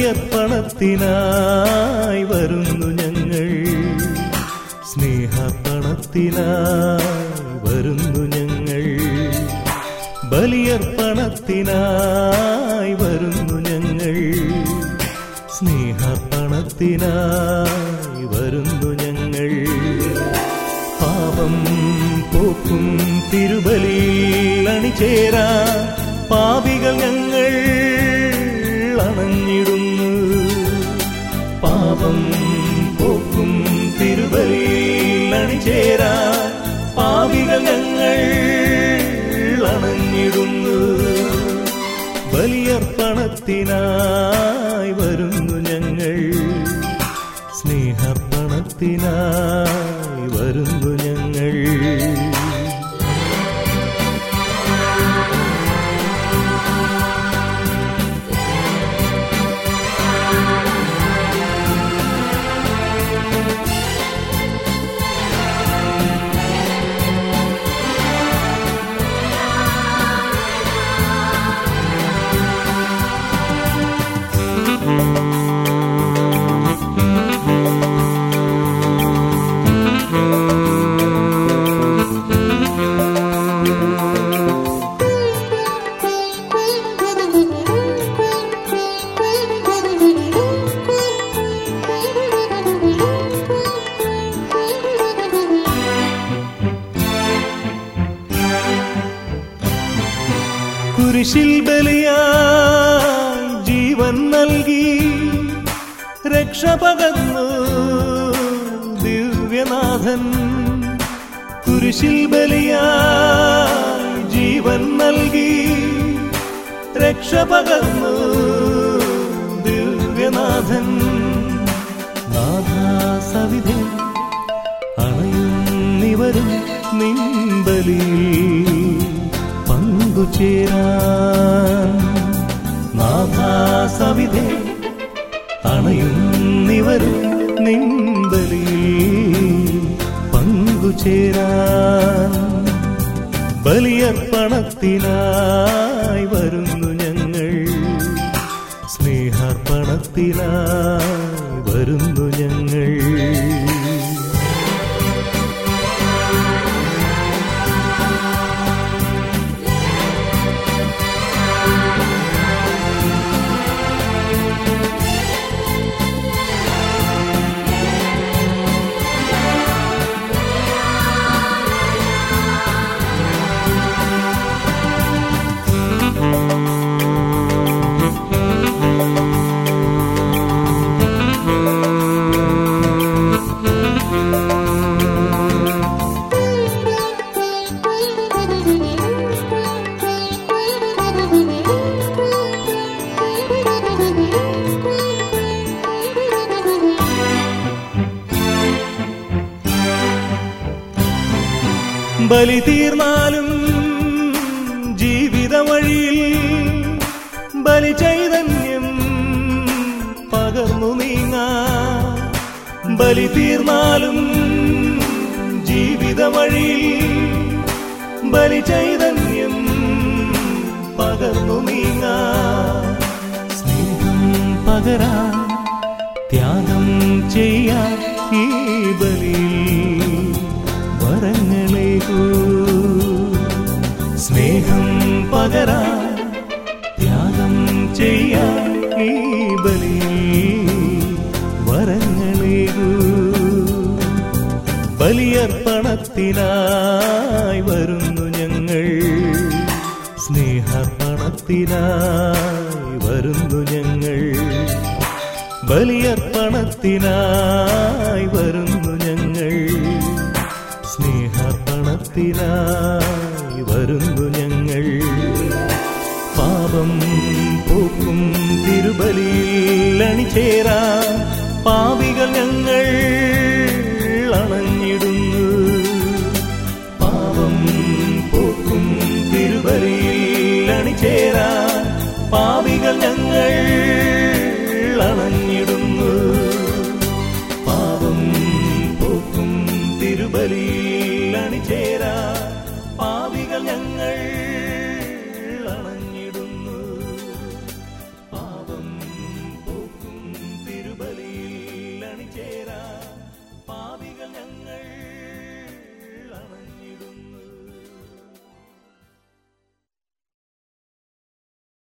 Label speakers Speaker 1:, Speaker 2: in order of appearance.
Speaker 1: ബലിയർപ്പണത്തിനായി വരുന്നു ഞങ്ങൾ സ്നേഹപ്പണത്തിനായി വരുന്നു ഞങ്ങൾ ബലിയർപ്പണത്തിനായി വരുന്നു ഞങ്ങൾ സ്നേഹപ്പണത്തിനായി വരുന്നു ഞങ്ങൾ പാപം പോക്കും തിരുബലിയിൽ അണിചേരാ പാപികൾ ഞങ്ങൾ അണഞ്ഞിടുന്നു പാപം പോക്കും തിരുബലിയിൽ അണിചേരാ പാപികൾ ഞങ്ങൾ അണഞ്ഞിടുന്നു ബലിയർപ്പണത്തിനായി വരുന്നു ഞങ്ങൾ സ്നേഹപ്പണത്തിനായി വരുന്നു ഞങ്ങൾ കുരിശിൽ ബലിയായി ജീവൻ നൽകി രക്ഷ പകർന്നു ദിവ്യനാഥൻ കുരിശിൽ ബലിയായി ജീവൻ നൽകി രക്ഷ പകർന്നു ദിവ്യനാഥൻ നാഥാസവിധേ അണയുന്നിവരും നിൻബലിയിൽ പങ്കുചേരാൻ നാഥാസവിധേ അണയുന്നിവരും നിൻബലിയിൽ പങ്കുചേരാൻ ബലിയർപ്പണത്തിനായി വരുന്നു ഞങ്ങൾ സ്നേഹാർപ്പണത്തിനായി വരുന്നു ഞങ്ങൾ ബലി തീർന്നാലും ജീവിത വഴിയിൽ ബലി ചൈതന്യം പകർന്നു നീങ്ങാ ബലി തീർന്നാലും ജീവിത വഴിയിൽ ബലി ചൈതന്യം പകർന്നു നീങ്ങാ സ്നേഹം പകരാ ത്യാഗം ചെയ്യാൻ ഈ ബലിയിൽ വരങ്ങളേകൂ സ്നേഹം പകരാ ത്യാഗം ചെയ്യാൻ ഈ ബലിയിൽ വരങ്ങളേകൂ ബലിയർപ്പണത്തിനായി വരുന്നു ഞങ്ങൾ സ്നേഹർപ്പണത്തിനായി വരുന്നു ഞങ്ങൾ ബലിയർപ്പണത്തിനായി വരുന്നു ഞങ്ങൾ സ്നേഹർപ്പണത്തിനായി വരുന്നു ഞങ്ങൾ പാപം പോക്കും തിരുബലിയിൽ അണിചേരാ പാപികൾ ഞങ്ങൾ അണഞ്ഞിടുന്നു പാപം പോക്കും തിരുബലിയിൽ അണിചേരാ പാപികൾ ഞങ്ങൾ